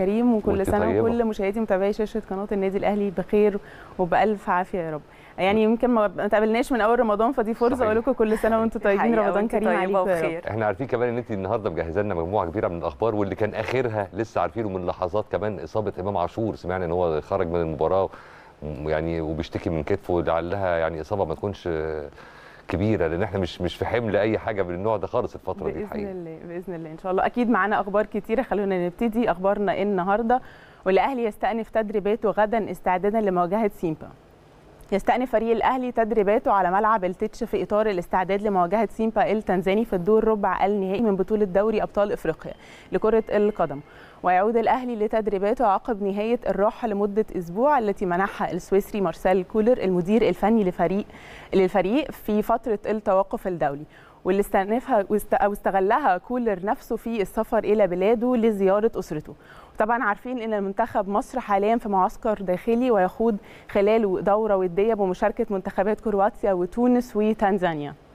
كريم وكل وأنت سنه طيبة. وكل مشاهدي متابعي شاشه قناه النادي الاهلي بخير وبالف عافيه يا رب يعني يمكن ما ما تقابلناش من اول رمضان فدي فرصه صحيح. اقول لكم كل سنه وانتم طيبين حقيقة رمضان وأنت كريم طيبة عليكم يا رب وبخير. احنا عارفين كمان ان انت النهارده مجهزه لنا مجموعه كبيره من الاخبار واللي كان اخرها لسه عارفينه من لحظات كمان اصابه امام عاشور سمعنا ان هو خرج من المباراه م- يعني وبيشتكي من كتفه لعلها يعني اصابه ما تكونش آه، كبيره لان احنا مش مش في حمل اي حاجه من النوع ده خالص الفتره دي باذن الحقيقه الله باذن الله ان شاء الله اكيد معانا اخبار كتيره خلونا نبتدي اخبارنا النهارده والاهلي يستأنف تدريباته غدا استعدادا لمواجهه سيمبا يستأنف فريق الأهلي تدريباته على ملعب التتش في إطار الاستعداد لمواجهة سيمبا التنزاني في الدور ربع النهائي من بطولة دوري أبطال إفريقيا لكرة القدم ويعود الأهلي لتدريباته عقب نهاية الراحة لمدة أسبوع التي منحها السويسري مارسيل كولر المدير الفني لفريق للفريق في فترة التوقف الدولي واللي استأنفها واست- أو استغلها كولر نفسه في السفر إلى بلاده لزيارة أسرته طبعا عارفين ان منتخب مصر حاليا في معسكر داخلي ويخوض خلاله دوره وديه بمشاركه منتخبات كرواتيا وتونس وتنزانيا